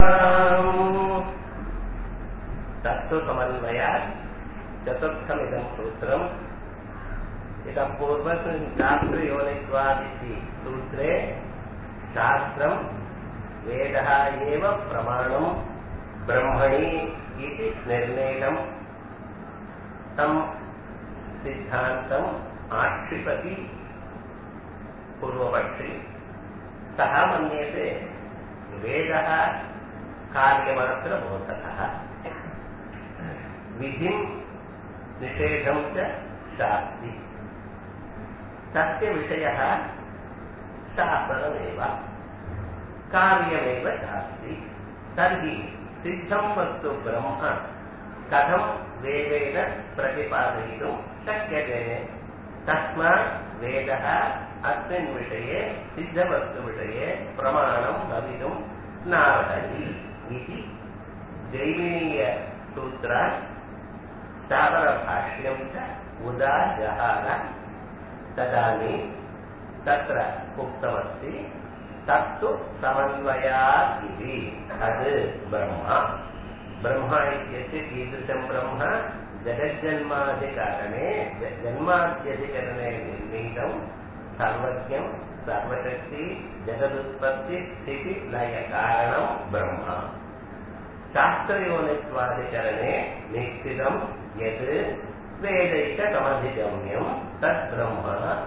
तत्त्वसमन्वयात् चतुर्थमिदं सूत्रम् इतः पूर्वस्मिन् शास्त्रयोनित्वादिति सूत्रे शास्त्रं वेदः एव प्रमाणं ब्रह्मणि इति निर्णेयं तं सिद्धान्तम् आक्षिपति पूर्वपक्षी सः मन्यते वेदः कार्यमात्रबोधकः विधिं निषेधं च शास्ति तस्य विषयः शासनमेव कार्यमेव शास्ति तर्हि सिद्धं वस्तु ब्रह्म कथं वेदेन प्रतिपादयितुं शक्यते तस्मात् वेदः अस्मिन् विषये सिद्धवस्तुविषये प्रमाणं भवितुं नार्हति इति जैमिनीयसूत्रात् स्थावरभाष्यं च उदाजहार तदानीं तत्र उक्तमस्ति तत्तु समन्वयात् इति तद् ब्रह्म ब्रह्म इत्यस्य कीदृशं ब्रह्म जगज्जन्माधिकरणे जन्माद्यधिकरणे निर्णीतं सर्वज्ञं सर्वशक्ति जगदुत्पत्ति स्थिति लयकारणं ब्रह्म शास्त्रयोनित्वादिकरणे निश्चितं यत् वेदैकसमधिगम्यं तत् ब्रह्म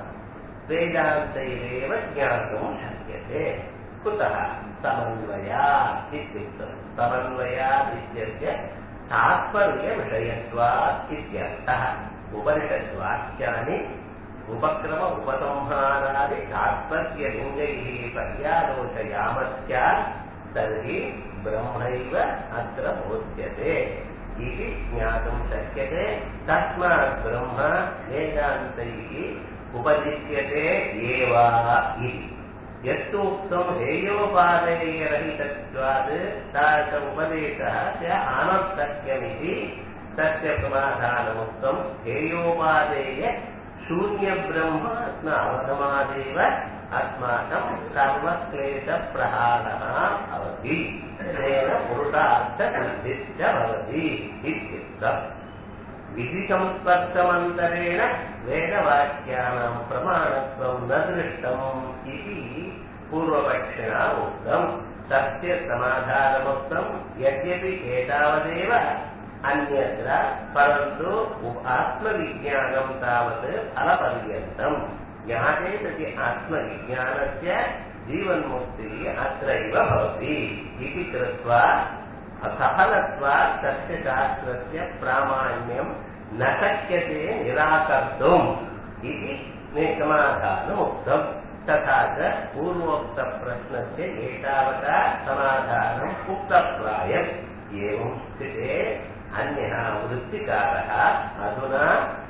वेदान्तैरेव ज्ञातुं शक्यते कुतः समन्वया इत्युक्तं समन्वयात् इत्यस्य तात्पर्यविषयत्वात् इत्यर्थः उपनिषद्वाक्यानि उपक्रम उपसंहारादि तात्पर्यलिङ्गैः पर्यालोचयामस्यात् तर्हि ब्रह्मैव अत्र बोध्यते इति ज्ञातुं शक्यते तस्मात् ब्रह्म वेदान्तैः उपदिश्यते एव इति यस्तु उक्तं हेयोपादेयरहितत्वात् तादृश उपदेशः च अनर्थक्यमिति तस्य समाधानमुक्तं हेयोपादेय शून्यब्रह्म अवगमादेव अस्माकं सर्वक्लेशप्रहारः भवति तेन पुरुषार्थसिद्धिश्च भवति इत्युक्तम् विधिसंस्पर्शमन्तरेण वेदवाक्यानां प्रमाणत्वं न दृष्टम् इति पूर्वपक्षिणा उक्तम् तस्य समाधानमुक्तं यद्यपि एतावदेव अन्यत्र परन्तु आत्मविज्ञानं तावत् फलपर्यन्तं ज्ञाते सति आत्मविज्ञानस्य जीवन्मुक्तिः अत्रैव भवति इति कृत्वा सफलत्वात् तस्य शास्त्रस्य प्रामाण्यं न शक्यते निराकर्तुम् इति समाधानमुक्तम् तथा च पूर्वोक्तप्रश्नस्य एतावता समाधानम् उक्तप्रायम् एवं स्थिते अन्यः वृत्तिकारः अधुना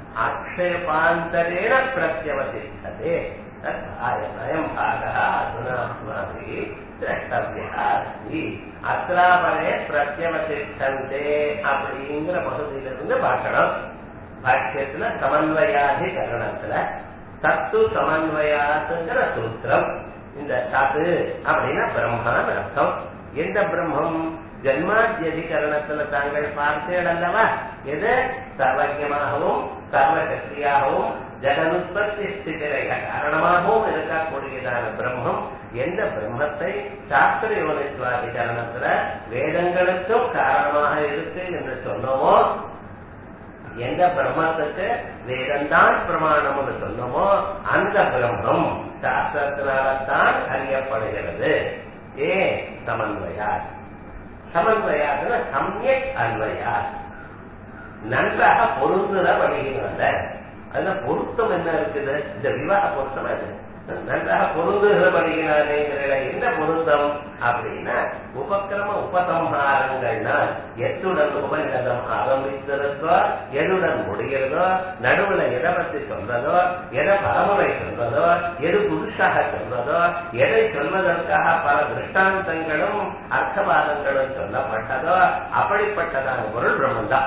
आक्षेपान्तरेण प्रत्यवतिष्ठते तत् अयं भागः अधुना अस्माभिः द्रष्टव्यः अस्ति அத்ராபரே பிரத்யவசிஷ்டந்தே அப்படிங்கிற பகுதியிலிருந்து பார்க்கணும் பாக்கியத்துல சமன்வயாதிகரணத்துல தத்து சமன்வயாத்துங்கிற சூத்திரம் இந்த தத்து அப்படின்னா பிரம்மான்னு அர்த்தம் எந்த பிரம்மம் ஜன்மாத்தியதிகரணத்துல தாங்கள் பார்த்தேன் அல்லவா எது சர்வஜமாகவும் சர்வசக்தியாகவும் ஜெகனுற்பத்தி ஸ்திதிரைய காரணமாகவும் இருக்கக்கூடியதான பிரம்மம் எந்த பிரம்மத்தை சாஸ்திர யோனித்வாதிகரணத்துல வேதங்களுக்கும் காரணமாக இருக்கு என்று சொன்னோமோ எந்த பிரம்மத்துக்கு வேதம்தான் பிரமாணம்னு சொன்னோமோ அந்த பிரம்மம் சாஸ்திரத்தினால்தான் அறியப்படுகிறது ஏ சமன்வயார் சமன்வயாதுல சமயக் அன்வயார் நன்றாக பொருந்துற வழியினால அதுல பொருத்தம் என்ன இருக்குது இந்த விவாக பொருத்தம் அது நன்றாக பொருந்துகிறபடியினாலேங்கிற என்ன பொருத்தம் அப்படின்னா உபக்கிரம உபசம்ஹாரங்கள்னால் எத்துடன் உபநிடதம் ஆரம்பித்திருக்கோ எதுடன் முடிகிறதோ நடுவுல எதை பத்தி சொல்றதோ எதை பரமுறை சொல்றதோ எது புதுசாக சொல்றதோ எதை சொல்வதற்காக பல திருஷ்டாந்தங்களும் அர்த்தவாதங்களும் சொல்லப்பட்டதோ அப்படிப்பட்டதான பொருள் பிரம்மந்தான்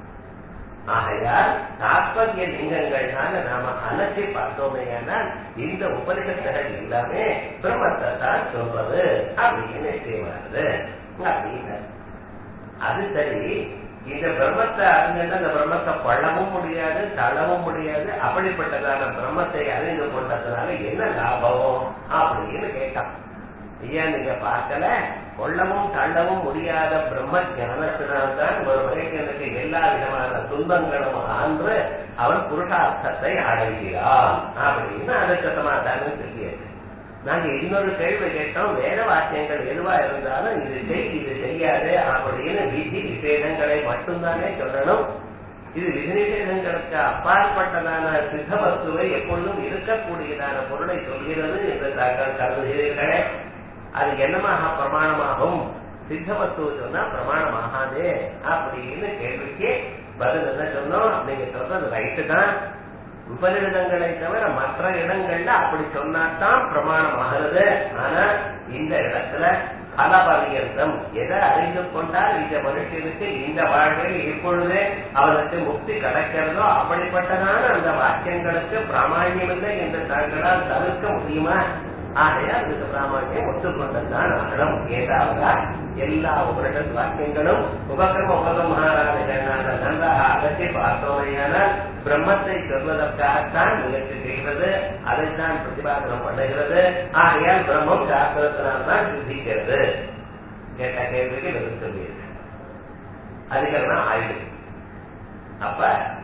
ஆகையால் தாற்பய லிங்கங்கள்னால நாம அலசி பார்த்தோமேயானால் இந்த உபனிஷத்துகள் எல்லாமே பிரம்மத்தை தான் சொல்றது அப்படின்னு நிச்சயமானது அப்படின்னு அது சரி இந்த பிரம்மத்தை அறிஞர் அந்த பிரம்மத்தை பழவும் முடியாது தள்ளவும் முடியாது அப்படிப்பட்டதான பிரம்மத்தை அறிந்து கொண்டதுனால என்ன லாபம் அப்படின்னு கேட்டான் ஐயா நீங்க பார்க்கல கொள்ளவும் தள்ளவும் முடியாத பிரம்ம ஞானத்தினால்தான் ஒரு மனிதனுக்கு எல்லா விதமான துன்பங்களும் ஆன்று அவன் புருஷார்த்தத்தை அடைகிறான் அப்படின்னு அதுக்கு சமாதானம் சொல்லியது நாங்க இன்னொரு கேள்வி கேட்டோம் வேத வாக்கியங்கள் எதுவா இருந்தாலும் இது செய் இது செய்யாது அப்படின்னு விதி விசேதங்களை மட்டும்தானே சொல்லணும் இது விதி நிஷேதங்களுக்கு அப்பாற்பட்டதான சித்த வஸ்துவை எப்பொழுதும் இருக்கக்கூடியதான பொருளை சொல்கிறது என்று தாங்கள் கருதுகிறீர்களே அது என்னமாக பிரமாணமாகும் சித்த வஸ்துவ சொன்னா பிரமாணமாகாதே அப்படின்னு கேள்விக்கு பதில் என்ன சொன்னோம் நீங்க சொல்றது ரைட்டு தான் உபநிடதங்களை தவிர மற்ற இடங்கள்ல அப்படி சொன்னாதான் பிரமாணம் ஆகிறது ஆனா இந்த இடத்துல பலபரியந்தம் எதை அறிந்து கொண்டால் இந்த மனுஷனுக்கு இந்த வாழ்வில் இப்பொழுதே அவனுக்கு முக்தி கிடைக்கிறதோ அப்படிப்பட்டதான அந்த வாக்கியங்களுக்கு பிராமணியமில்லை என்று தாங்களால் தவிர்க்க முடியுமா ஆகையால் இதுக்கு பிராமணியம் ஒத்துக்கொண்டதுதான் ஆகணும் ஏதாவது எல்லா உபரிட வாக்கியங்களும் உபகிரம உபகமகாராஜனான நன்றாக அகற்றி பார்த்தோமையான பிரம்மத்தை சொல்வதற்காகத்தான் முயற்சி செய்கிறது அதைத்தான் பிரதிபாதனம் பண்ணுகிறது ஆகையால் பிரம்மம் சாஸ்திரத்தினால்தான் சித்திக்கிறது கேட்ட கேள்விக்கு பதில் சொல்லியிருக்கு அதிகரணம் ஆயிடுச்சு அப்ப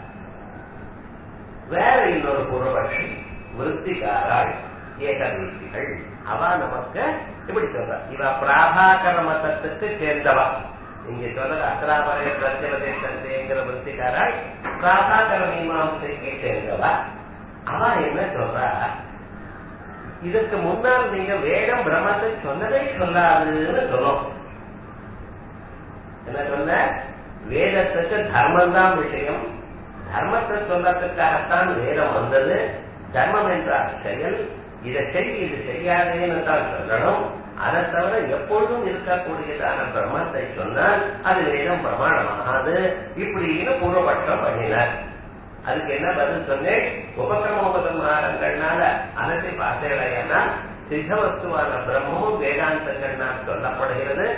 வேற இன்னொரு பூர்வபட்சி விருத்திகாராள் ஏகதீசிகள் அவ நமக்கு இப்படி சொல்ற இவ பிராபாகர மதத்துக்கு சேர்ந்தவா இங்க சொல்ற அக்ராபரைய பிரத்யவதேசந்தேங்கிற விருத்திகாராள் பிராபாகர மீமாசைக்கு சேர்ந்தவா அவ என்ன சொல்றா இதுக்கு முன்னால் நீங்க வேடம் பிரம்மத்தை சொன்னதை சொல்லாதுன்னு சொல்லும் என்ன சொன்ன வேதத்துக்கு தர்மம் தான் விஷயம் தர்மத்தை சொல்லத்துக்காகத்தான் வேதம் வந்தது தர்மம் என்றால் செயல் இதை செய் இது செய்யாதேன்னு தான் சொல்லணும் அதை தவிர எப்பொழுதும் இருக்கக்கூடியதான பிரம்மத்தை சொன்னால் அது வேதம் பிரமாணமாகாது இப்படின்னு பூர்வபட்சம் பண்ணினார் அதுக்கு என்ன பதில் சொன்னேன் உபக்கிரமோபதமாரங்கள்னால அனத்தை பார்த்தேன்னா சித்தவஸ்துவான பிரம்மமும் வேதாந்தங்கள்னால் சொல்லப்படுகிறது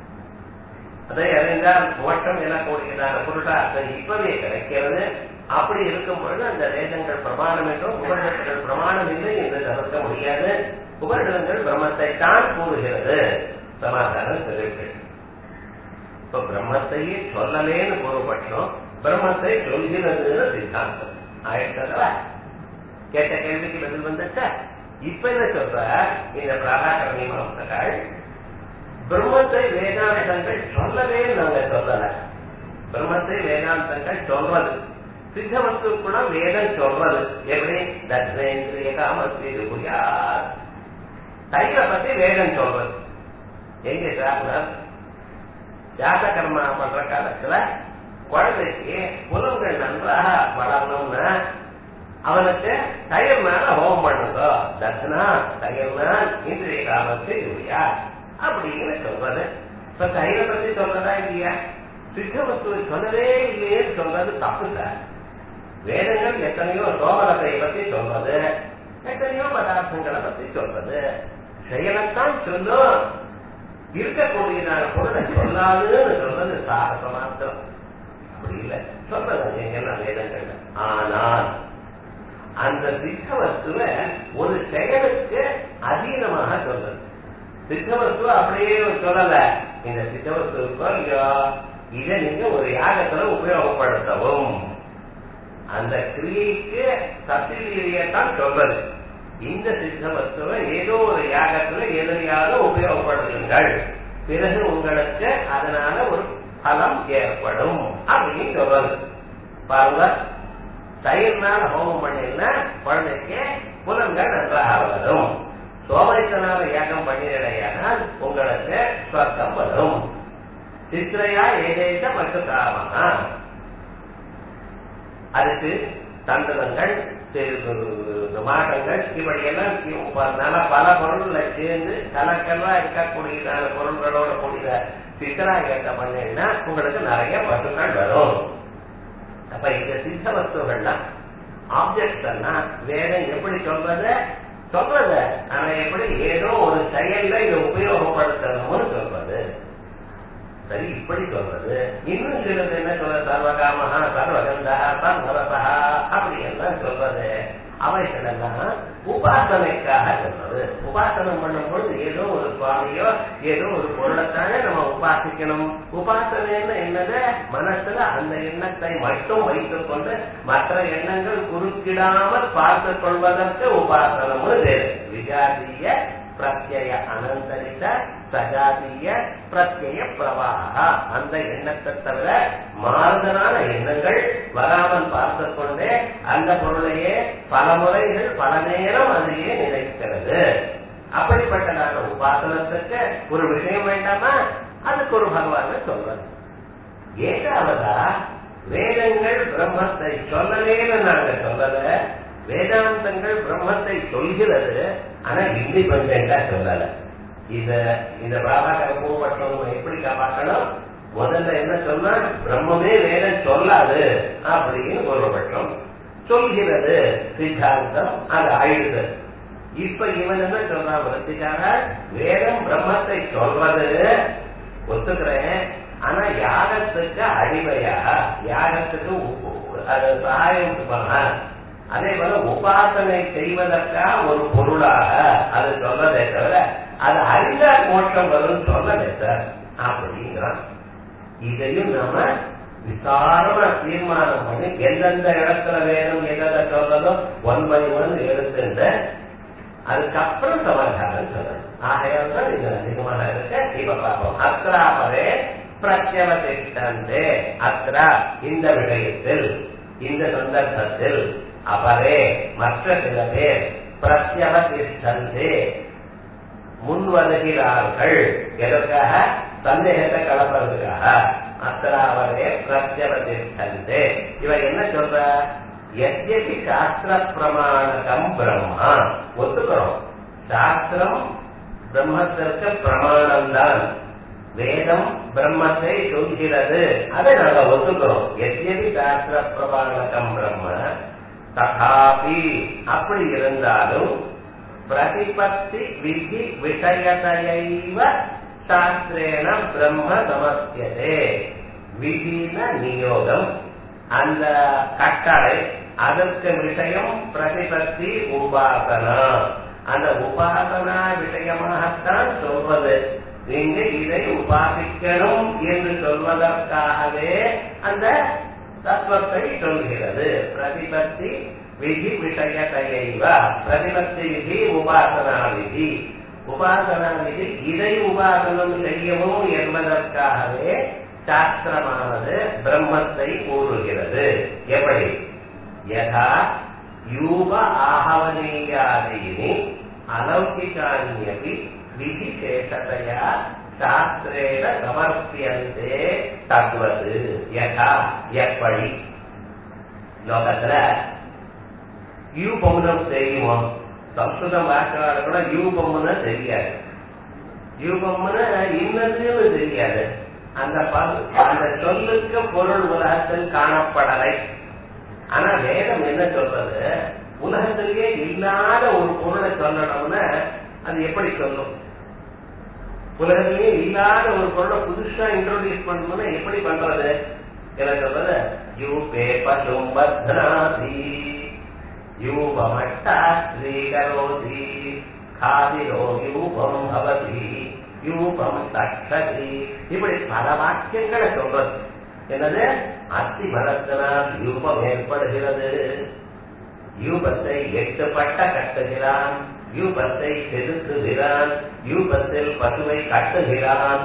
அதை அறிந்தால் மோட்டம் எனக்கூடியதான புருஷார்த்தம் இப்பவே கிடைக்கிறது அப்படி இருக்கும் பொழுது அந்த வேதங்கள் பிரமாணம் என்றும் உபரிடங்கள் பிரமாணம் இல்லை என்று தவிர்க்க முடியாது உபரிடங்கள் பிரம்மத்தை தான் கூறுகிறது சமாதானம் சொல்லிட்டு இப்ப பிரம்மத்தையே சொல்லலேன்னு பூர்வபட்சம் பிரம்மத்தை சொல்கிறதுன்னு சித்தாந்தம் ஆயிட்டதா கேட்ட கேள்விக்கு பதில் வந்துச்சா இப்ப என்ன சொல்ற இந்த பிராகார மீமாசங்கள் பிரம்மத்தை வேதாந்தங்கள் சொல்லவே நாங்க சொல்லல பிரம்மத்தை வேதாந்தங்கள் சொல்றது சித்த வஸ்து கூட வேதம் சொல்றது எப்படி தத்வேந்திரிய காமஸ்வீது புரியார் தயிரை பத்தி வேதம் சொல்றது எங்க சார் ஜாத கர்மா பண்ற காலத்துல குழந்தைக்கு புலங்கள் நன்றாக வளரணும்னா அவனுக்கு தயிர் மேல ஹோமம் பண்ணுங்க தத்னா தயிர்னா இந்திரிய காமத்தை யூரியா அப்படின்னு சொல்றது இப்ப தயிரை பத்தி சொல்றதா இல்லையா சித்த வஸ்துவை சொல்லவே இல்லையேன்னு சொல்றது தப்பு சார் வேதங்கள் எத்தனையோ சோமரத்தை பத்தி சொல்றது எத்தனையோ பதார்த்தங்களை பத்தி சொல்றது செயலைத்தான் சொல்லும் இருக்கக்கூடியதான பொருளை சொல்லாதுன்னு சொல்றது சாகச மாத்திரம் அப்படி இல்லை சொல்றது எங்கெல்லாம் வேதங்கள் ஆனால் அந்த சித்த வஸ்துவ ஒரு செயலுக்கு அதீனமாக சொல்றது சித்த வஸ்துவ அப்படியே சொல்லல இந்த சித்த வஸ்துவுக்கோ இல்லையோ இதை நீங்க ஒரு யாகத்துல உபயோகப்படுத்தவும் அந்த கிரியைக்கு சத்திரியத்தான் சொல்றது இந்த சித்த வஸ்துவை ஏதோ ஒரு யாகத்துல எதிரியாக உபயோகப்படுத்துங்கள் பிறகு உங்களுக்கு அதனால ஒரு பலம் ஏற்படும் அப்படின்னு சொல்றது பாருங்க தயிர்னால ஹோமம் பண்ணிருந்தா குழந்தைக்கு புலன்கள் நன்றாக வரும் சோமரித்தனால யாகம் பண்ணினால் உங்களுக்கு ஸ்வர்க்கம் வரும் சித்திரையா ஏதேச மற்றும் காமனா அதுக்கு தண்டனங்கள் மாட்டங்கள் இப்படியெல்லாம் நல்ல பல பொருள்களை சேர்ந்து கலக்கெல்லாம் இருக்கக்கூடியதான பொருள்களோட கூடிய சித்தராயத்தை பண்ணீங்கன்னா உங்களுக்கு நிறைய பசுக்கள் வரும் அப்ப இந்த சித்த வஸ்துகள்லாம் ஆப்ஜெக்ட்ஸ் எல்லாம் வேதம் எப்படி சொல்றது சொல்றது ஆனா எப்படி ஏதோ ஒரு செயல்ல இதை உபயோகப்படுத்தணும்னு சொல்றது சரி இப்படி சொல்றது இன்னும் சிலது என்ன சொல்ற சர்வகாமஹா சர்வகந்தா சர்வரசா அப்படி எல்லாம் சொல்றது அவைகள் எல்லாம் உபாசனைக்காக சொல்றது உபாசனம் பண்ணும் பொழுது ஏதோ ஒரு சுவாமியோ ஏதோ ஒரு பொருளைத்தானே நம்ம உபாசிக்கணும் உபாசனைன்னு என்னது மனசுல அந்த எண்ணத்தை மட்டும் வைத்துக் கொண்டு மற்ற எண்ணங்கள் குறுக்கிடாமல் பார்த்துக் கொள்வதற்கு உபாசனம்னு வேறு விஜாதிய பிரத்யய அனந்தரித்த சஜாதிய பிரத்யய பிரவாக அந்த எண்ணத்தை தவிர மாறுதலான எண்ணங்கள் வராமல் பார்த்து கொண்டே அந்த பொருளையே பல முறைகள் பல நேரம் அதையே நினைக்கிறது அப்படிப்பட்டதான உபாசனத்துக்கு ஒரு விஷயம் வேண்டாமா அதுக்கு ஒரு பகவான சொல்றது ஏகாவதா வேதங்கள் பிரம்மத்தை சொல்லலேன்னு நாங்க சொல்லல வேதாந்தங்கள் பிரம்மத்தை சொல்கிறது ஆனா இண்டிபெண்டா சொல்லல இத இந்த பாபாக்கரை பூவட்டம் நம்ம எப்படி காப்பாற்றணும் முதல்ல என்ன சொன்னா பிரம்மமே வேதம் சொல்லாது அப்படின்னு பூர்வபட்சம் சொல்கிறது சித்தாந்தம் அது ஆயிடுது இப்ப இவன் என்ன சொல்றான் விருத்திக்கார வேதம் பிரம்மத்தை சொல்றது ஒத்துக்கிறேன் ஆனா யாகத்துக்கு அடிமையா யாகத்துக்கு அது சகாயம் பண்ண அதே போல உபாசனை செய்வதற்காக ஒரு பொருளாக அது சொல்லதே தவிர அது அறிந்தால் மோட்சம் வரும் சொல்லதே சார் அப்படிங்கிறான் இதையும் நாம விசாரமா தீர்மானம் பண்ணி எந்தெந்த இடத்துல வேணும் எதை சொல்லணும் ஒன் பை ஒன் எடுத்துட்டு அதுக்கப்புறம் சமாதானம் சொல்லணும் ஆகையால் தான் இது அதிகமாக இருக்க இப்ப பார்ப்போம் அத்ராபரே பிரத்யவதிஷ்டந்தே அத்ரா இந்த விஷயத்தில் இந்த சந்தர்ப்பத்தில் அவரே மற்ற சில பேர் பிரத்யவதிஷ்டந்தே முன் வருகிறார்கள் எதற்காக சந்தேகத்தை கலப்பதற்காக அத்தராவரே பிரத்யவதிஷ்டந்தே இவர் என்ன சொல்ற எத்யபி சாஸ்திர பிரமாணகம் பிரம்மா ஒத்துக்கிறோம் சாஸ்திரம் பிரம்மத்திற்கு பிரமாணம் தான் வேதம் பிரம்மத்தை சொல்கிறது அதை நாங்க ஒத்துக்கிறோம் எத்யபி சாஸ்திர பிரமாணகம் பிரம்ம தகாபி அப்படி இருந்தாலும் பிரதிபத்தி விதி விஷயத்தையைவ சாஸ்திரேன பிரம்ம சமஸ்யதே விதின நியோகம் அந்த கட்டளை அதற்கு விஷயம் பிரதிபத்தி உபாசனா அந்த உபாசனா விஷயமாகத்தான் சொல்வது நீங்க இதை உபாசிக்கணும் என்று சொல்வதற்காகவே அந்த தத்துவத்தை சொல்கிறது பிரதிபத்தி விதி விஷயத்தையைவ பிரதிபத்தி விதி உபாசனா விதி உபாசனா விதி இதை உபாசனம் செய்யவும் என்பதற்காகவே சாஸ்திரமானது பிரம்மத்தை கூறுகிறது எப்படி யதா யூப ஆஹவனீயாதீனி அலௌகிகான்யபி விதிசேஷதையா சாஸ்திரேன சமர்ப்பியந்தே தத்வது யதா எப்படி லோகத்துல யூபம்னம் தெரியுமோ சம்ஸ்கிருதம் வாக்காளர் கூட யூபம்னு தெரியாது யூபம்னு இன்னதுன்னு தெரியாது அந்த அந்த சொல்லுக்கு பொருள் உலகத்தில் காணப்படலை ஆனா வேதம் என்ன சொல்றது உலகத்திலேயே இல்லாத ஒரு பொருளை சொல்லணும்னா அது எப்படி சொல்லும் உலகத்திலேயே இல்லாத ஒரு பொருளை புதுசா இன்ட்ரோடியூஸ் பண்ணணும்னா எப்படி பண்றது என்ன சொல்றது யூபே பசும் பத்னாதி யூபமட்டா ஸ்ரீகரோதி காதிரோ யூபம் பவதி யூபம் தக்ஷதி இப்படி பல வாக்கியங்களை சொல்றது என்னது அத்தி மரத்தினால் யூபம் ஏற்படுகிறது யூபத்தை எட்டு பட்ட கட்டுகிறான் யூபத்தை செதுக்குகிறான் யூபத்தில் பசுவை கட்டுகிறான்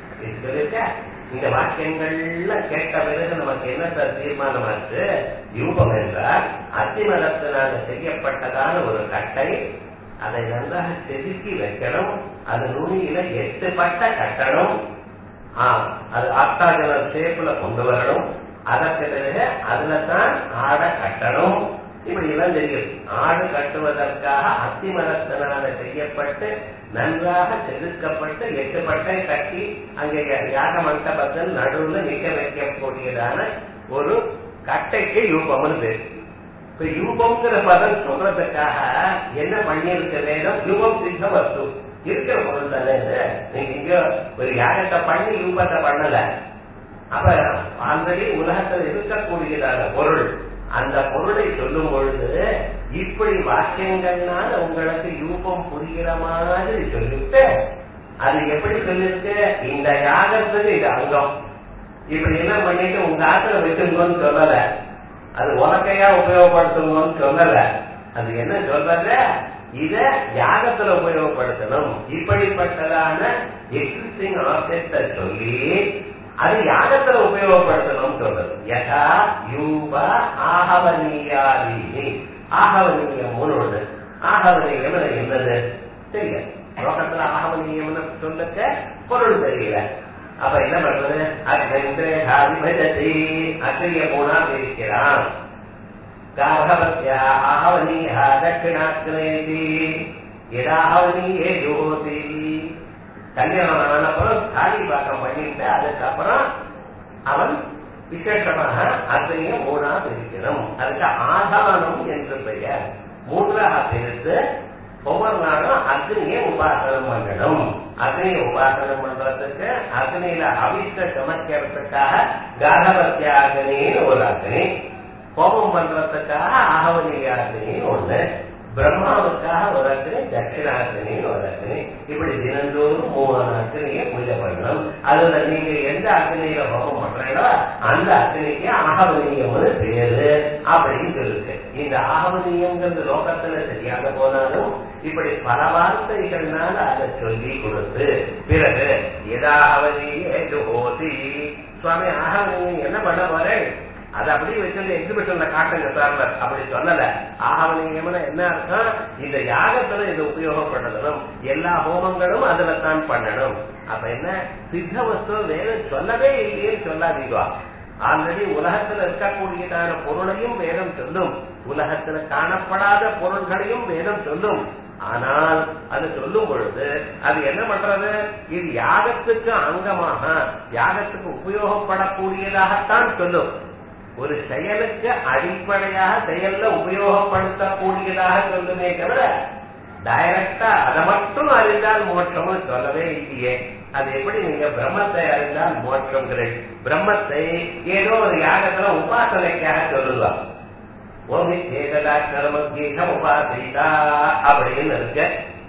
இந்த வாக்கியங்கள்ல கேட்ட பிறகு நமக்கு என்ன சார் தீர்மானமாச்சு யூபம் என்றால் அத்திமரத்தினால் செய்யப்பட்டதான ஒரு கட்டை அதை நன்றாக செதுக்கி வைக்கணும் அது நுனியில எட்டு பட்ட கட்டணும் அது ஆக்டாஜனல் ஷேப்ல கொண்டு வரணும் அதற்கு பிறகு அதுல தான் ஆடை கட்டணும் இப்படி எல்லாம் தெரியும் ஆடு கட்டுவதற்காக அத்திமரத்தினால செய்யப்பட்டு நன்றாக செதுக்கப்பட்டு எட்டு பட்டை கட்டி அங்கே யாக மண்டபத்தில் நடுவில் நிக்க வைக்கக்கூடியதான ஒரு கட்டைக்கு யூபம்னு பேர் இப்ப யூபம்ங்கிற பதம் சொல்றதுக்காக என்ன பண்ணியிருக்க வேணும் யூபம் சித்த வஸ்து இருக்கிற பொருள் தானே இது நீங்க இங்க ஒரு யாகத்தை பண்ணி யூபத்தை பண்ணல அப்ப ஆல்ரெடி உலகத்தில் இருக்கக்கூடியதான பொருள் அந்த பொருளை சொல்லும் பொழுது இப்படி வாக்கியங்கள்னால உங்களுக்கு யூபம் புரிகிற மாதிரி சொல்லிட்டு அது எப்படி சொல்லிருக்கு இந்த யாகத்துக்கு இது அங்கம் இப்படி எல்லாம் பண்ணிட்டு உங்க ஆத்துல வச்சுங்கன்னு சொல்லல அது உலக்கையா உபயோகப்படுத்துங்கன்னு சொல்லல அது என்ன சொல்றது இத யாகத்துல உபயோகப்படுத்தணும் இப்படிப்பட்டதான எக்ஸிஸ்டிங் ஆப்ஜெக்ட சொல்லி அது யாகத்துல உபயோகப்படுத்தணும் சொல்றது யதா யூப ஆகவனீயாதீனி ஆகவனீயம் ஒன்று ஆகவனீயம் என்னது தெரியல லோகத்துல ஆகவனீயம் சொல்லுக்க பொருள் தெரியல அப்ப என்ன பண்றது அக்னேந்திரேகாதிபதி அக்ரிய மூணா பிரிக்கிறான் கார்கவத்யா ஆகவனீயா தட்சிணாக்னேதி எதாகவனீயே ஜோதி கல்யாணம் ஆனப்புறம் தாலி பாக்கம் பண்ணிட்டு அதுக்கப்புறம் அவன் விசேஷமாக அத்தனையும் மூணா பிரிக்கணும் அதுக்கு ஆதானம் என்று பெயர் மூன்றாக பிரித்து ஒவ்வொரு நாளும் அக்னியை உபாசனம் பண்ணணும் அக்னியை உபாசனம் பண்றதுக்கு அக்னியில அவித்த சமைக்கிறதுக்காக காகவத்தியாகினின்னு ஒரு அக்னி கோபம் பண்றதுக்காக ஆகவனியாகினின்னு ஒண்ணு பிரம்மாவுக்காக ஒரு அக்னி தட்சிணாகினின்னு ஒரு அக்னி இப்படி தினந்தோறும் மூணு அக்னியை பூஜை பண்ணணும் அதுல நீங்க எந்த அக்னியில ஹோமம் பண்றீங்களோ அந்த அக்னிக்கு ஆகவனியம்னு பேரு அப்படின்னு சொல்லுது இந்த ஆகவனியங்கிறது லோகத்துல தெரியாத போனாலும் இப்படி பல வார்த்தைகள்னால அதை சொல்லி கொடுத்து பிறகு எதாவதியே ஜோதி சுவாமி ஆகவனியம் என்ன பண்ண போறேன் அது அப்படியே வச்சிருந்த எக்ஸிபிஷன்ல காட்டுங்க சார் அப்படி சொல்லல ஆகவனியம்னா என்ன அர்த்தம் இந்த யாகத்துல இதை உபயோகப்படணும் எல்லா ஹோமங்களும் அதுல தான் பண்ணணும் அப்ப என்ன சித்த வஸ்து வேதம் சொல்லவே இல்லையே சொல்லாதீங்க ஆல்ரெடி உலகத்துல இருக்கக்கூடியதான பொருளையும் வேதம் சொல்லும் உலகத்துல காணப்படாத பொருள்களையும் வேதம் சொல்லும் ஆனால் அது சொல்லும் பொழுது அது என்ன பண்றது இது யாகத்துக்கு அங்கமாக யாகத்துக்கு உபயோகப்படக்கூடியதாகத்தான் சொல்லும் ஒரு செயலுக்கு அடிப்படையாக செயல்ல உபயோகப்படுத்தக்கூடியதாக சொல்லுமே தவிர டைரக்டா அதை மட்டும் அறிந்தால் மோட்சம்னு சொல்லவே இல்லையே அது எப்படி நீங்க பிரம்மத்தை அறிந்தால் மோட்சம் பிரம்மத்தை ஏதோ ஒரு யாகத்துல உபாசனைக்காக சொல்லலாம் ஓமி சேதலாட்சரமகீதம் உபாசிதா அப்படின்னு இருக்கு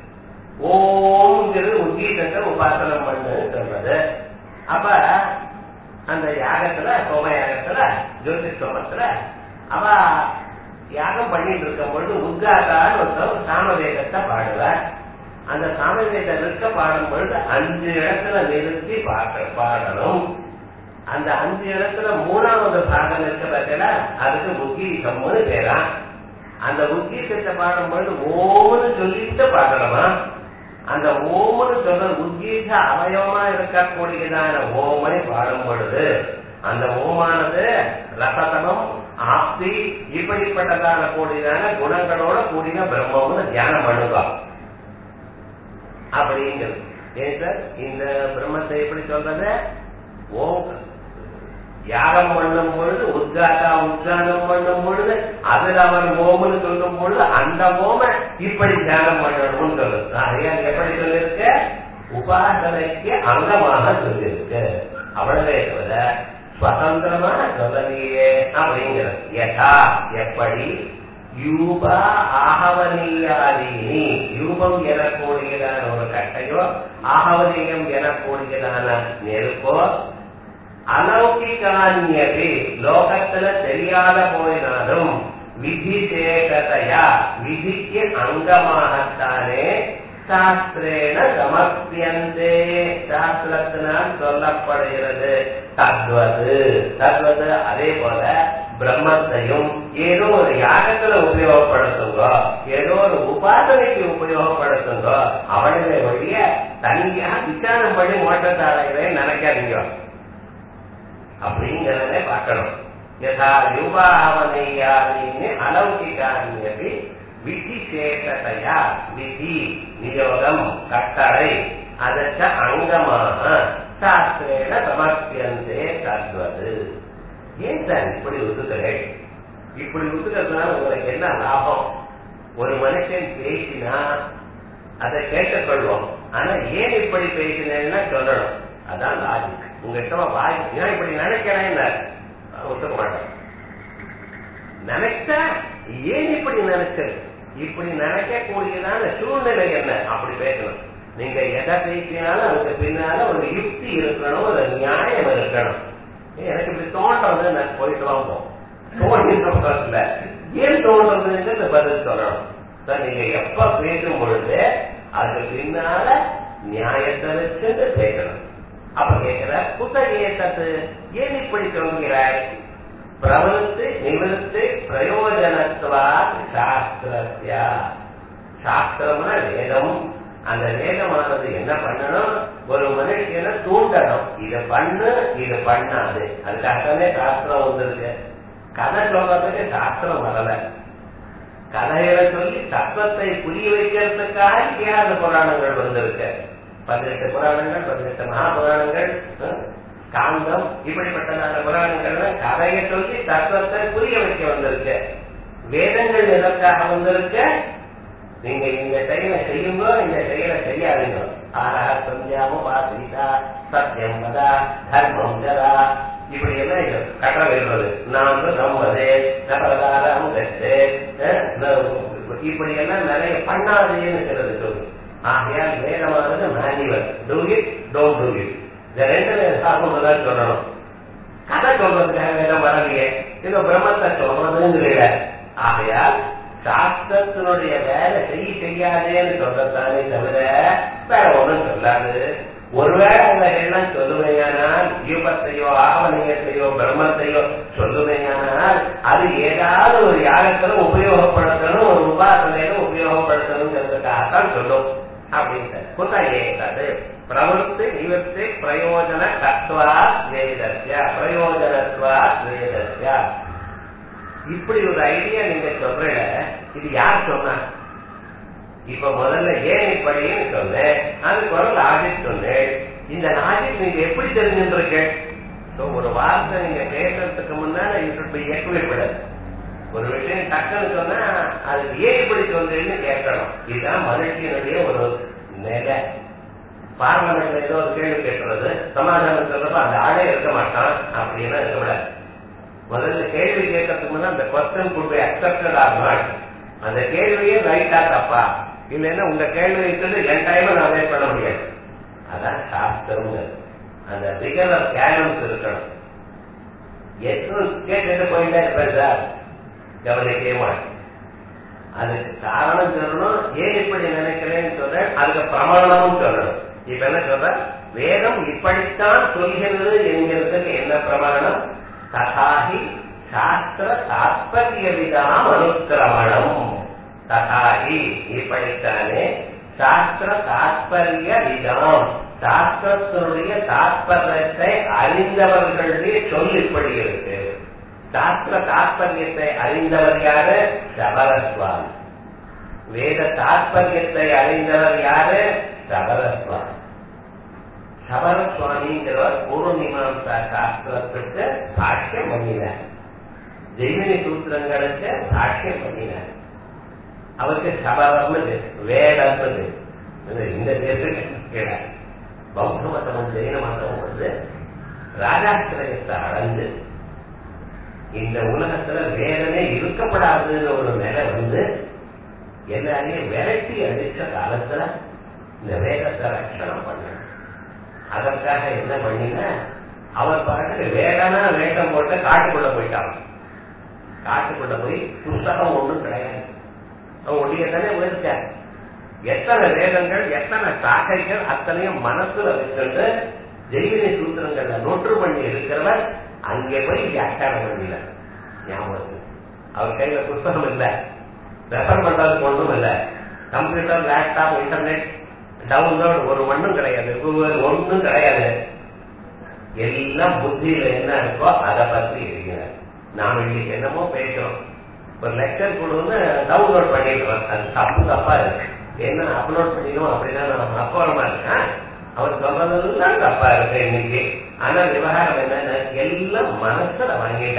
ஓம்ங்கிறது உத்கீதத்தை உபாசனம் பண்ணு சொல்றது அப்ப அந்த யாகத்துல சோம யாகத்துல ஜோதிஷ் சோமத்துல அவ யாகம் பண்ணிட்டு இருக்கும் பொழுது உத்காதான்னு ஒருத்தர் சாமவேதத்தை பாடுவார் அந்த சாமவேத நிற்க பாடும் பொழுது அஞ்சு இடத்துல நிறுத்தி பாட பாடணும் அந்த அஞ்சு இடத்துல மூணாவது பாகம் இருக்க பார்த்தீங்களா அதுக்கு உத்கீதம்னு பேரா அந்த உத்கீதத்தை பாடும் பொழுது ஓம்னு சொல்லிட்டு பாடணுமா அந்த ஓம்னு சொல்ற உத்கீத அவயவமா இருக்கக்கூடியதான ஓமை பாடும் பொழுது அந்த ஓமானது ரசதமம் ஆப்தி இப்படிப்பட்டதான கூடியதான குணங்களோட கூடிய பிரம்மம்னு தியானம் பண்ணுவா அப்படிங்கிறது ஏன் சார் இந்த பிரம்மத்தை எப்படி சொல்றது ஓம் யாகம் பண்ணும் பொழுது உத்காட்டா உத்கானம் பண்ணும் பொழுது அதுல அவர் ஓமன்னு சொல்லும் பொழுது அந்த ஓம இப்படி தியானம் பண்ணணும்னு சொல்லுது ஆகையால் எப்படி சொல்லிருக்க உபாசனைக்கு அங்கமாக சொல்லியிருக்கு அவ்வளவே தவிர சுதந்திரமா சொல்லலையே அப்படிங்கிறது யதா எப்படி யூபா ஆகவனீயாதீனி யூபம் எனக்கூடியதான ஒரு கட்டையோ ஆகவனீயம் எனக்கூடியதான நெருப்போ அலௌகிகான்யபி லோகத்துல தெரியாத போயினாலும் விதிசேஷதையா விதிக்கு அங்கமாகத்தானே சாஸ்திரேன சமர்ப்பியந்தே சாஸ்திரத்தினால் சொல்லப்படுகிறது தத்வது தத்வது அதே போல பிரம்மத்தையும் ஏதோ ஒரு யாகத்துல உபயோகப்படுத்துங்க ஏதோ ஒரு உபாசனைக்கு உபயோகப்படுத்துங்க அவனுடைய வழிய தனியா விசாரம் பண்ணி மோட்டத்தாளையவே நினைக்காதீங்க அப்படிங்கிறத பார்க்கணும் யதா யுபாவனையானி அலௌகிகானி விதிசேஷதையா விதி நியோகம் கட்டளை அதற்கு அங்கமாக சாஸ்திரேன சமர்ப்பியந்தே தத்வது ஏன் சார் இப்படி ஒத்துக்கிறேன் இப்படி ஒத்துக்கிறதுனால உங்களுக்கு என்ன லாபம் ஒரு மனுஷன் பேசினா அதை கேட்டுக்கொள்வோம் ஆனா ஏன் இப்படி பேசினேன்னா சொல்லணும் அதான் லாஜிக் உங்க இஷ்டமா வாய் ஏன் இப்படி நினைக்கிறேன் ஒத்துக்க மாட்டேன் நினைச்சா ஏன் இப்படி நினைச்சது இப்படி நினைக்க கூடியதான சூழ்நிலை என்ன அப்படி பேசணும் நீங்க எதை பேசினாலும் அதுக்கு பின்னால ஒரு யுக்தி இருக்கணும் ஒரு நியாயம் இருக்கணும் எனக்கு இப்படி தோன்றது நான் போயிட்டு வாங்க தோணில ஏன் தோன்றதுங்கிறது பதில் சொல்லணும் சார் நீங்க எப்ப பேசும் பொழுது அதுக்கு பின்னால நியாயத்தை வச்சு பேசணும் அப்ப கேட்கிற புத்தகையை தத்து ஏன் இப்படி சொல்கிறாய் பிரவருத்தி நிவர்த்தி பிரயோஜனத்துவா சாஸ்திரத்தியா சாஸ்திரம்னா வேதம் அந்த வேதமானது என்ன பண்ணணும் ஒரு மனுஷனை தூண்டணும் இத பண்ணு இது பண்ணாது அதுக்காகவே சாஸ்திரம் வந்திருக்கு கதை சொல்றதுக்கு சாஸ்திரம் வரல கதைகளை சொல்லி தத்துவத்தை புரிய வைக்கிறதுக்காக இத்தியாச புராணங்கள் வந்திருக்கு பதினெட்டு புராணங்கள் பதினெட்டு மகாபுராணங்கள் காந்தம் இப்படிப்பட்டதான புராணங்கள்ல கதையை சொல்லி தத்துவத்தை புரிய வைக்க வந்திருக்கு வேதங்கள் எதற்காக வந்திருக்கு நீங்க இந்த செயலை செய்யுங்க இந்த செயலை செய்யாதீங்க ஆஹா சந்தியாம சீதா சத்தியம் பதா தர்மம் ஜதா இப்படி எல்லாம் கட்ட வருவது நான் நம்பது நபரதாரம் கட்டு இப்படி எல்லாம் நிறைய பண்ணாதேன்னு சொல்றது சொல்லு ஆகையால் வேதமானது manual do it don't do it இந்த ரெண்டு சாப்பிடுறதான் சொல்லணும் கதை சொல்றதுக்காக வேதம் வரலையே இது பிரம்மத்தை சொல்றதுங்கிறீங்க ஆகையால் சாஸ்திரத்தினுடைய வேலை செய்ய செய்யாதேன்னு சொல்லத்தானே தவிர வேற ஒண்ணும் சொல்லாது ஒருவேளை அந்த எல்லாம் சொல்லுவேயானால் யூபத்தையோ ஆவணியத்தையோ பிரம்மத்தையோ சொல்லுவேயானால் அது ஏதாவது ஒரு யாகத்துல உபயோகப்படுத்தணும் ஒரு உபாசனையில உபயோகப்படுத்தணுங்கிறதுக்காகத்தான் சொல்லும் அப்படின்னு குத்தேதது பிரவருத்தி நிவர்த்தி பிரயோஜன தத்துவா வேதஸ்ய பிரயோஜனத்வா வேதஸ்ய இப்படி ஒரு ஐடியா நீங்க சொல்ற இது யார் சொன்னா இப்ப முதல்ல ஏன் இப்படின்னு சொன்னேன் அதுக்கு ஒரு லாஜிக் சொன்னேன் இந்த லாஜிக் நீங்க எப்படி தெரிஞ்சுட்டு ஒரு வார்த்தை நீங்க கேட்கறதுக்கு முன்னால இப்படி எக்விப்படாது ஒரு விஷயம் டக்குன்னு சொன்னா அதுக்கு ஏன் இப்படி சொல்றேன்னு கேட்கணும் இதுதான் மனுஷனுடைய ஒரு நிலை பார்லமெண்ட்ல ஏதோ ஒரு கேள்வி கேட்கறது சமாதானம் சொல்றப்ப அந்த ஆளே இருக்க மாட்டான் அப்படின்னா இருக்க விடாது முதல்ல கேள்வி கேட்கறதுக்கு முன்னாடி அந்த question could be accepted or not அந்த கேள்வியே ரைட்டா தப்பா இல்லைன்னா உங்க கேள்வி இருக்கிறது என் டைம் நான் வேஸ்ட் பண்ண முடியாது அதான் சாஸ்திரம் அந்த பிகர் ஆஃப் கேலன்ஸ் இருக்கணும் எத்தனை கேட்டு போயிட்டே இருப்பேன் சார் கவனிக்கவே மாட்டேன் அதுக்கு காரணம் சொல்லணும் ஏன் இப்படி நினைக்கிறேன்னு சொல்றேன் அதுக்கு பிரமாணமும் சொல்லணும் இப்ப என்ன சொல்ற வேதம் இப்படித்தான் சொல்கிறது என்கிறதுக்கு என்ன பிரமாணம் ததாகி சாஸ்திர தாத்பரிய விதாம் அனுக்கிரமணம் ததாகி இப்படித்தானே சாஸ்திர தாத்பரிய விதாம் சாஸ்திரத்தினுடைய தாத்பரியத்தை அறிந்தவர்களுடைய சொல் இப்படி இருக்கு சாஸ்திர தாத்பரியத்தை அறிந்தவர் யாரு சபரஸ்வாமி வேத தாத்பரியத்தை அறிந்தவர் யாரு சபரஸ்வாமி சபரசுவாமிங்கிறவர் பூர்வ மீமாசா சாஸ்திரத்துக்கு சாட்சியம் பண்ணினார் ஜெய்மினி சூத்திரங்களுக்கு சாட்சியம் பண்ணினார் அவருக்கு சபரம்னு வேதம்னு இந்த தேசத்துக்கு பௌத்த மதமும் ஜெயின மதமும் வந்து ராஜாசிரயத்தை அடைஞ்சு இந்த உலகத்துல வேதமே இருக்கப்படாதுன்னு ஒரு நிலை வந்து எல்லாரையும் விரட்டி அடிச்ச காலத்துல இந்த வேதத்தை ரட்சணம் பண்ண அதற்காக என்ன பண்ணின அவர் பாட்டுக்கு வேடனா வேட்டம் போட்டு காட்டுக்குள்ள போயிட்டான் காட்டுக்குள்ள போய் புஸ்தகம் ஒன்றும் கிடையாது அவன் ஒடியத்தானே உயர்த்தார் எத்தனை வேதங்கள் எத்தனை சாக்கைகள் அத்தனையும் மனசுல வச்சுட்டு ஜெயினி சூத்திரங்கள்ல நோற்று பண்ணி இருக்கிறவர் அங்கே போய் வியாக்கியானம் பண்ணல ஞாபகம் அவர் கையில புத்தகம் இல்ல ரெஃபர் பண்றதுக்கு ஒன்றும் இல்ல கம்ப்யூட்டர் லேப்டாப் இன்டர்நெட் டவுன்லோட் ஒரு மண்ணும் கிடையாது கூகுள் ஒன்றும் கிடையாது எல்லாம் புத்தியில என்ன இருக்கோ அதை பத்தி இருக்கிறார் நாம இன்னைக்கு என்னமோ பேசுறோம் ஒரு லெக்சர் கொடுன்னு டவுன்லோட் பண்ணிடுறோம் அது தப்பு தப்பா இருக்கு என்ன அப்லோட் பண்ணிடுவோம் அப்படின்னா நம்ம அப்புறமா இருக்கேன் அவர் சொல்றதெல்லாம் தப்பா இருக்கு இன்னைக்கு ஆனா விவகாரம் என்னன்னா எல்லாம் மனசுல வாங்கிட்ட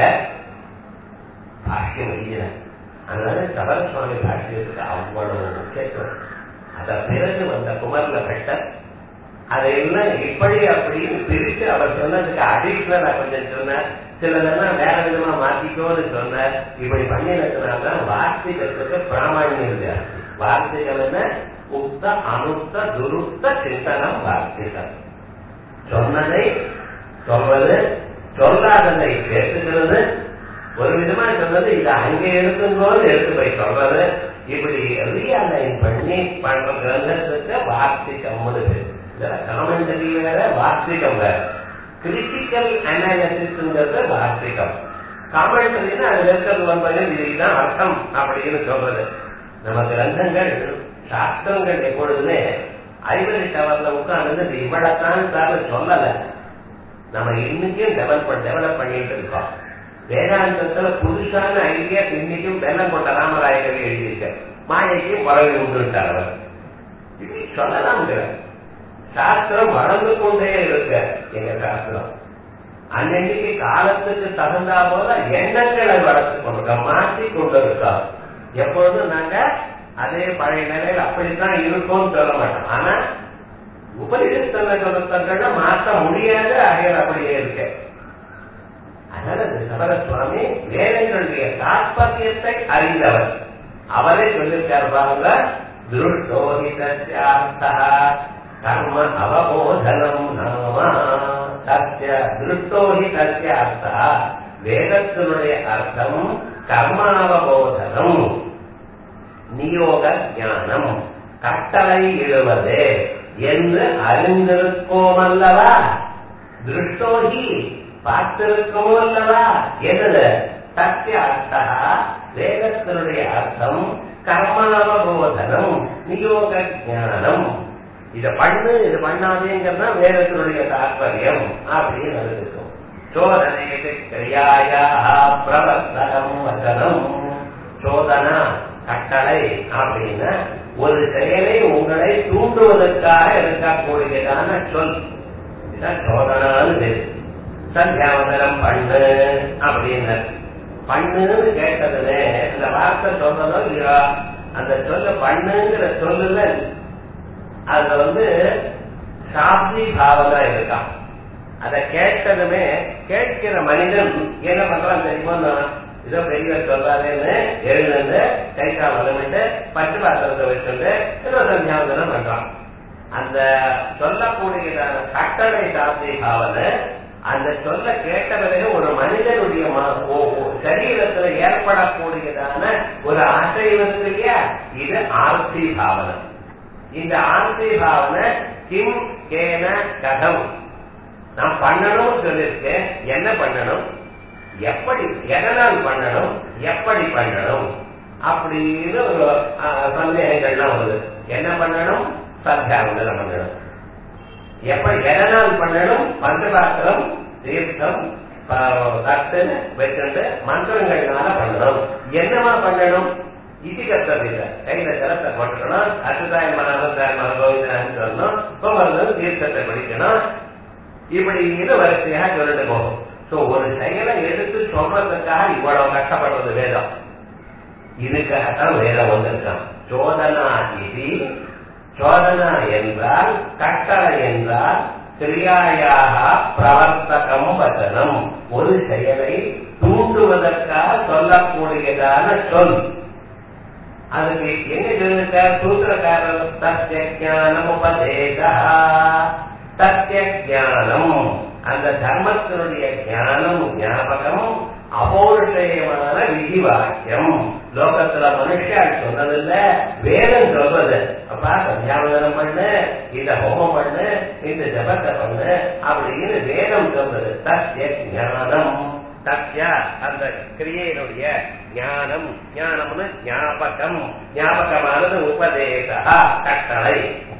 பாஷ்யம் எழுதின அதனால சபர சுவாமி பாஷ்யத்துக்கு அவ்வளவு முக்கியத்துவம் அத பிறகு வந்த குமரல பட்டர் அதையெல்லாம் இப்படி அப்படின்னு பிரித்து அவர் சொன்னதுக்கு அடிஷனலா கொஞ்சம் சொன்னார் சிலதெல்லாம் வேற விதமா மாத்திக்கோன்னு சொன்னார் இப்படி பண்ணினதுனாலதான் வார்த்தைகளுக்கு பிராமணியம் ஜாஸ்தி வார்த்தைகள் என்ன உக்த அனுத்த துருத்த சிந்தனம் வார்த்தைகள் சொன்னதை சொல்வது சொல்லாததை பேசுகிறது ஒரு விதமா சொன்னது இதை அங்கே இருக்கும்போது எடுத்து போய் சொல்றது இப்படி ரியலைன் பண்ணி பண்ற கிரந்தத்துக்கு வார்த்திகம் முடிவு காமெண்டரி வேற வார்த்திகம் வேற கிரிட்டிக்கல் அனாலிசிஸ்ங்கிறது வார்த்திகம் காமெண்டரினா அதுல இருக்கிறது ஒன்பது இதுதான் அர்த்தம் அப்படின்னு சொல்றது நம்ம கிரந்தங்கள் சாஸ்திரங்கள் எப்பொழுதுமே ஐவரி டவர்ல உட்கார்ந்து இவ்வளவுதான் சார் சொல்லல நம்ம இன்னைக்கும் டெவலப் டெவலப் பண்ணிட்டு இருக்கோம் வேதாந்தத்துல புதுசான ஐடியா இன்னைக்கும் வெள்ளம் கொண்ட ராமராயகவி எழுதியிருக்க மாயைக்கு பறவை உண்டுட்டார் அவர் இப்படி சொல்லலாம் சாஸ்திரம் வளர்ந்து கொண்டே இருக்க எங்க சாஸ்திரம் அன்னைக்கு காலத்துக்கு தகுந்தா போல எண்ணங்களை வளர்த்து கொண்டிருக்கோம் மாற்றி கொண்டிருக்கோம் எப்பொழுதும் நாங்க அதே பழைய நிலையில் அப்படித்தான் இருக்கும்னு சொல்ல மாட்டோம் ஆனா உபரிசன சொந்தங்களை மாற்ற முடியாத அகையில் அப்படியே இருக்க அதனால சபர சுவாமி வேதங்களுடைய தாற்பயத்தை அறிந்தவர் அவரே சொல்லிருக்கார் பாருங்க திருஷ்டோஹிதா கர்ம அவபோதனம் நாம சத்திய திருஷ்டோஹிதா வேதத்தினுடைய அர்த்தம் கர்மாவபோதனம் நியோக ஞானம் கட்டளை இடுவது என்று அறிந்திருக்கோம் அல்லவா திருஷ்டோகி பார்த்திருக்கோம் அல்லவா என்னது சத்திய அர்த்தா வேதத்தினுடைய அர்த்தம் கர்மாவபோதனம் நியோக ஞானம் இத பண்ணு இது பண்ணாதேங்கிறதா வேதத்தினுடைய தாற்பயம் அப்படின்னு இருக்கும் சோதனை கிரியாயா பிரவர்த்தனம் வசனம் சோதனா கட்டளை அப்படின்னா ஒரு செயலை உங்களை தூண்டுவதற்காக இருக்கக்கூடியதான சொல் இதான் சோதனான்னு சந்தியாவதனம் பண்ணு அப்படின்னு பண்ணுன்னு கேட்டதுன்னு அந்த வார்த்தை சொல்றதோ இல்லையா அந்த சொல்ல பண்ணுங்கிற சொல்லுல அதுல வந்து சாப்தி பாவனா இருக்கான் அதை கேட்டதுமே கேட்கிற மனிதன் என்ன பண்றான் தெரியுமா இதோ பெரியவர் சொல்றாருன்னு எழுந்து கை கால் வளமிட்டு பச்சை பாத்திரத்தை வச்சுட்டு ஏதோ சந்தியாவதனம் பண்றான் அந்த சொல்லக்கூடியதான கட்டளை சாப்தி பாவனை அந்த சொல்ல கேட்ட பிறகு ஒரு மனிதனுடைய சரீரத்துல ஏற்படக்கூடியதான ஒரு அசைவம் இல்லையா இது ஆர்த்தி பாவனை இந்த ஆர்த்தி பாவனை கிம் கேன கதம் நான் பண்ணணும் சொல்லியிருக்கேன் என்ன பண்ணணும் எப்படி எதனால் பண்ணணும் எப்படி பண்ணணும் அப்படின்னு ஒரு சந்தேகங்கள்லாம் வருது என்ன பண்ணணும் சத்தியாவந்தனம் பண்ணணும் எப்படி எதனால் பண்ணணும் பஞ்சபாத்திரம் தீர்த்தம் தட்டு வச்சுட்டு மந்திரங்கள்னால பண்ணணும் என்னமா பண்ணணும் இது கத்தது இல்ல கையில ஜலத்தை போட்டுக்கணும் அசுதாயம் அனந்தாயம் கோவிந்தன் சொல்லணும் கோவர்தன் தீர்த்தத்தை படிக்கணும் இப்படி இது வரிசையாக சொல்லிட்டு போகும் சோ ஒரு செயலை எடுத்து சொல்றதுக்காக இவ்வளவு கஷ்டப்படுறது வேதம் இதுக்காகத்தான் வேதம் வந்திருக்கான் சோதனா இது சோதனா என்றால் கட்டளை என்றால் கிரியாயாக பிரவர்த்தகம் வசனம் ஒரு செயலை தூண்டுவதற்காக சொல்லக்கூடியதான சொல் அதுக்கு என்ன சொல்லிருக்க சூத்திரக்காரர் சத்திய ஜானம் உபதேசா சத்திய ஜானம் அந்த தர்மத்தினுடைய ஞானம் ஞாபகம் அபௌருஷயமான விதி வாக்கியம் லோகத்துல மனுஷால் சொன்னதில்ல வேதம் சொல்றது அப்பா சந்தியாவதனம் பண்ணு இந்த ஹோமம் பண்ணு இந்த ஜபத்தை பண்ணு அப்படின்னு வேதம் சொல்றது சத்திய ஞானம் சத்திய அந்த கிரியையினுடைய ஞானம் ஞானம்னு ஞாபகம் ஞாபகமானது உபதேசா கட்டளை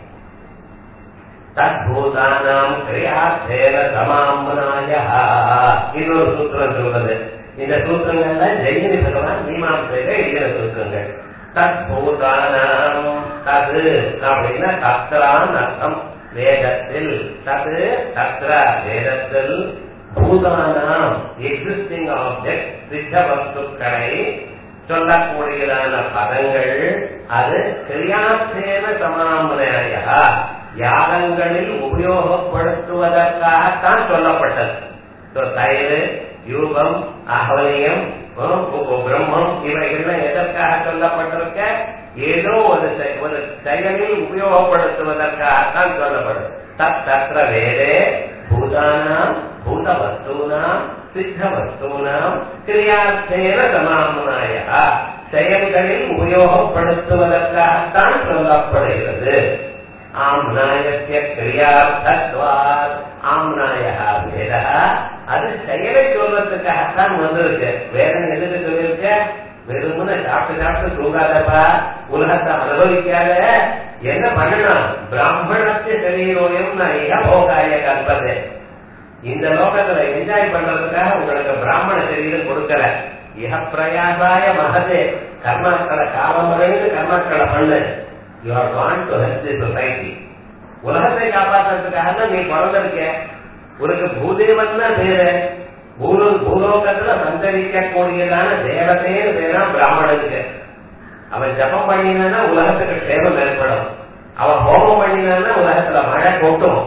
தத்பூதானாம் கிரியாத்தேன சமாமனாய இன்னொரு சூத்திரம் சொல்றது இந்த சூத்திரங்கள்ல ஜெயினி பகவான் மீமாசையில எழுதின சூத்திரங்கள் தத்பூதானாம் தது அப்படின்னா தத்ரான் அர்த்தம் வேதத்தில் தது தத்ர வேதத்தில் பூதானாம் எக்ஸிஸ்டிங் ஆப்ஜெக்ட் சித்த வஸ்துக்களை சொல்லக்கூடியதான பதங்கள் அது கிரியாசேன சமாமனையா யாகங்களில் உபயோகப்படுத்துவதற்காகத்தான் சொல்லப்பட்டது So, தயிர் யூகம் அகவலியம் பிரம்மம் இவைகள்லாம் எதற்காக சொல்லப்பட்டிருக்க ஏதோ ஒரு செ- ஒரு செயலில் உபயோகப்படுத்துவதற்காகத்தான் சொல்லப்படும் தத் தத்திர வேதே பூதானாம் பூத வஸ்தூனாம் சித்த வஸ்தூனாம் கிரியார்த்தேன சமாமனாய செயல்களில் உபயோகப்படுத்துவதற்காகத்தான் சொல்லப்படுகிறது ஆம்னாயத்திய கிரியார்த்தத்வாத் ஆம்னாய வேத அது செயலை சொல்றதுக்காகத்தான் வந்திருக்கு வேதம் எதுக்கு சொல்லியிருக்க வெறுமனே சாப்பிட்டு சாப்பிட்டு தூங்காதப்பா உலகத்தை அனுபவிக்காத என்ன பண்ணணும் பிராமணத்தை சரீரோயம் நான் ஏகபோகாய கற்பது இந்த லோகத்துல என்ஜாய் பண்றதுக்காக உங்களுக்கு பிராமண சரீரம் கொடுக்கல இஹ பிரயாசாய மகதே கர்மாக்களை காலம் வரைந்து கர்மாக்களை பண்ணு you are want to help the society உலகத்தை காப்பாற்றுறதுக்காக தான் நீ பிறந்திருக்க உனக்கு பூதேவன் தான் பேரு பூலோ பூலோகத்துல சஞ்சரிக்கக்கூடியதான தேவதைன்னு பேரா பிராமணனுக்கு அவன் ஜபம் பண்ணினான்னா உலகத்துக்கு சேவம் ஏற்படும் அவன் ஹோமம் பண்ணினான்னா உலகத்துல மழை கொட்டும்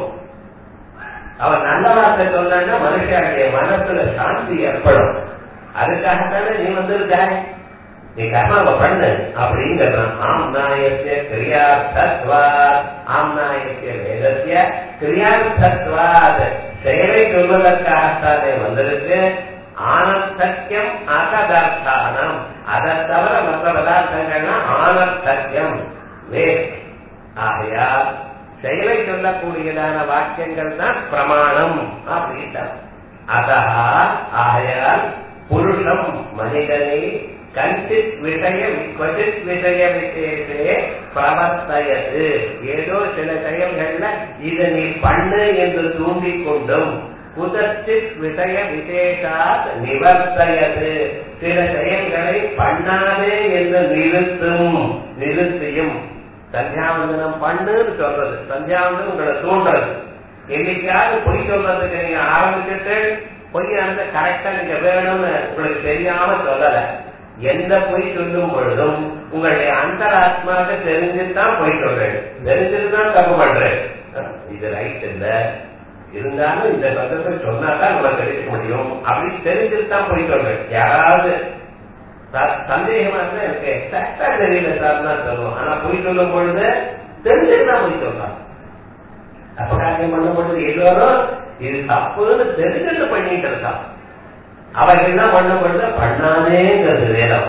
அவன் நல்ல வார்த்தை சொன்னா மனுஷனுடைய மனசுல சாந்தி ஏற்படும் அதுக்காகத்தானே நீ வந்திருக்க நீ கர்மாவை பண்ணு அப்படிங்கிறான் ஆம்நாயத்திய கிரியார்த்தத்வாத் ஆம்நாயத்திய வேதத்திய கிரியார்த்தத்வாத் செயலை சொல்வதற்காகத்தானே வந்திருக்கு ஆனந்தக்கியம் அகதர்த்தானம் அதை தவிர மற்ற பதார்த்தங்கள்னா ஆனந்தக்கியம் வேஸ்ட் ஆகையால் செயலை சொல்லக்கூடியதான வாக்கியங்கள் தான் பிரமாணம் அப்படின்ட்டார் அதா ஆகையால் புருஷம் மனிதனை கஞ்சித் விஷய கொச்சித் விஷய விசேஷே பிரவர்த்தயது ஏதோ சில செயல்கள்ல இதை நீ பண்ணு என்று தூண்டிக் கொண்டும் குதச்சித் விஷய விசேஷாத் நிவர்த்தயது சில செயல்களை பண்ணாதே என்று நிறுத்தும் நிறுத்தியும் சந்தியாவந்தனம் பண்ணுன்னு சொல்றது சந்தியாவந்தனம் உங்களை தூண்டுறது என்னைக்காவது பொய் சொல்றதுக்கு நீங்க ஆரம்பிச்சுட்டு பொய் அந்த கரெக்டா நீங்க வேணும்னு உங்களுக்கு தெரியாம சொல்லல எந்த பொய் சொல்லும் பொழுதும் உங்களுடைய அந்தராத்மாவுக்கு தெரிஞ்சுதான் பொய் சொல்றேன் தெரிஞ்சுதான் தப்பு பண்றேன் இது ரைட் இல்ல இருந்தாலும் இந்த சந்தத்தை சொன்னாதான் உங்களுக்கு கிடைக்க முடியும் அப்படின்னு தெரிஞ்சுட்டு தான் பொய் சொல்றேன் யாராவது சார், சந்தேகமா இருந்தா எனக்கு எக்ஸாக்டா தெரியல சார் தான் சொல்லுவோம் ஆனா பொய் சொல்லும் பொழுது தெரிஞ்சுட்டு தான் பொய் சொல்றான் அபகாரியம் பண்ணும் பொழுது எல்லோரும் இது தப்புன்னு தெரிஞ்சுட்டு பண்ணிட்டு இருக்கான் அவர்கள் என்ன பண்ணும் பொழுது பண்ணாதேங்கிறது வேதம்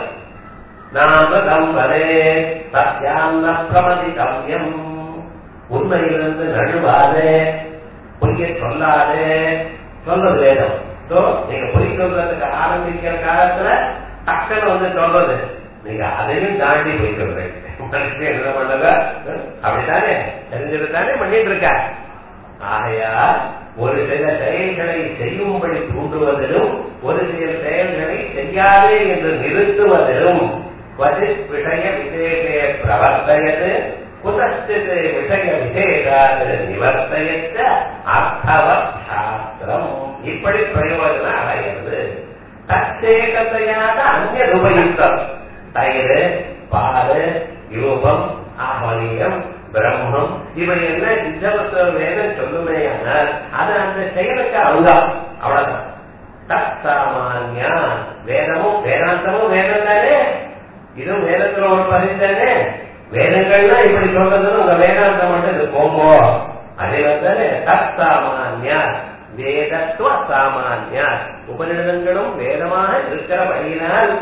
நாம தம்பரே சத்யான்ன பிரமதி கவ்யம் உண்மையிலிருந்து நழுவாதே பொய்ய சொல்லாதே சொல்றது வேதம் So, நீங்க பொய் சொல்றதுக்கு ஆரம்பிக்கிற காலத்துல டக்குன்னு வந்து சொல்றது நீங்க அதையும் தாண்டி போய் சொல்றீங்க மனுஷன் என்ன பண்ணல அப்படித்தானே தெரிஞ்சது தானே பண்ணிட்டு இருக்க ஆகையா ஒரு சில செயல்களை செய்யும்படி தூண்டுவதிலும் ஒரு சில செயல்களை செய்யாதே என்று நிறுத்துவதிலும் क्वचित् விஷய விசேஷே பிரவர்த்தயது குதச்சித் விஷய விசேஷாத் நிவர்த்தயச்ச அர்த்தவத் சாஸ்திரம் இப்படி பிரயோஜனம் அடைகிறது தச்சேகத்தையாக அந்நிய உபயுக்தம் தயிர் பால் யூபம் ஆமலியம் பிரம்மம் இவை என்ன சித்தவத்துவ வேதம் சொல்லுமே ஆனால் அது அந்த செயலுக்கு அங்கம் அவ்வளவுதான் தத் சாமான்யா வேதமும் வேதாந்தமும் வேதம் தானே இதுவும் வேதத்துல ஒரு பகுதி தானே வேதங்கள்லாம் இப்படி சொல்றதுன்னு உங்க வேதாந்தம் மட்டும் இது போம்போ அதே வந்து தத் சாமான்யா வேதத்துவ சாமான்யா உபநிடதங்களும் வேதமாக இருக்கிற வழியினால்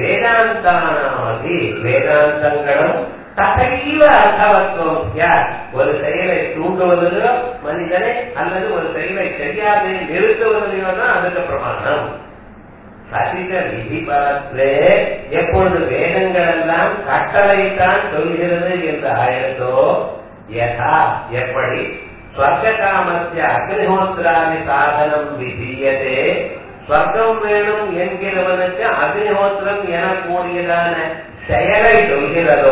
வேதாந்தானாதி வேதாந்தங்களும் தகைவ அர்த்தவத்துவம் யார் ஒரு செயலை தூண்டுவதிலோ மனிதனை அல்லது ஒரு செயலை செய்யாതെ நிறுத்துவதிலோ தான் அதுக்கு பிரமாணம் சதிக விதிபரத்திலே எப்பொழுது வேதங்கள் எல்லாம் கட்டளைத்தான் சொல்கிறது என்று ஆயிரத்தோ யதா எப்படி ஸ்வர்காமத்திய அக்னிஹோத்திராதி சாதனம் விதியதே ஸ்வர்க்கம் வேணும் என்கிறவனுக்கு அக்னிஹோத்திரம் எனக்கூடியதான செயலை சொல்கிறதோ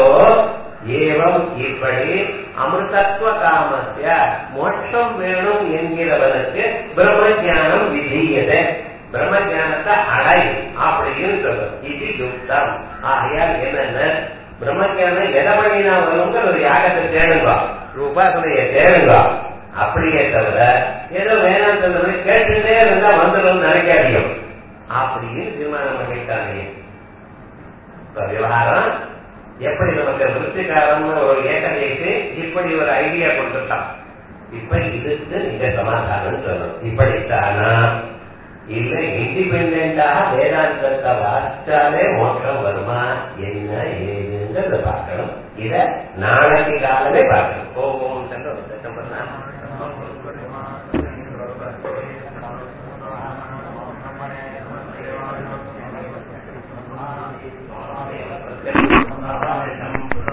ஏவம் இப்படி அமிர்தத்துவ காமத்திய மோட்சம் வேணும் என்கிறவனுக்கு பிரம்ம ஞானம் விதியதே பிரம்ம ஞானத்தை அடை அப்படின்னு சொல்லும் இது யுக்தம் ஆகையால் என்னென்ன பிரம்மஞானம் எதை பண்ணினா வருங்க ஒரு யாகத்தை தேடுங்க ஒரு உபாசனையை தேடுங்க அப்படியே தவிர ஏதோ வேணாம் சொன்னது கேட்டுட்டே இருந்தா வந்துடும் நினைக்காதீங்க அப்படின்னு தீர்மானம் பண்ணிட்டாங்க இப்ப விவகாரம் எப்படி நமக்கு விருத்திகாரம்னு ஒரு ஏகதைக்கு இப்படி ஒரு ஐடியா கொடுத்துட்டான் இப்ப இதுக்கு நீங்க சமாதானம் சொல்லணும் இப்படித்தானா இல்ல இண்டிபெண்டாக வேதாந்தத்தை வாசிச்சாலே மோட்சம் வருமா என்ன ஏதுங்கிறத பார்க்கணும் இத நாளைக்கு காலமே பார்க்கணும்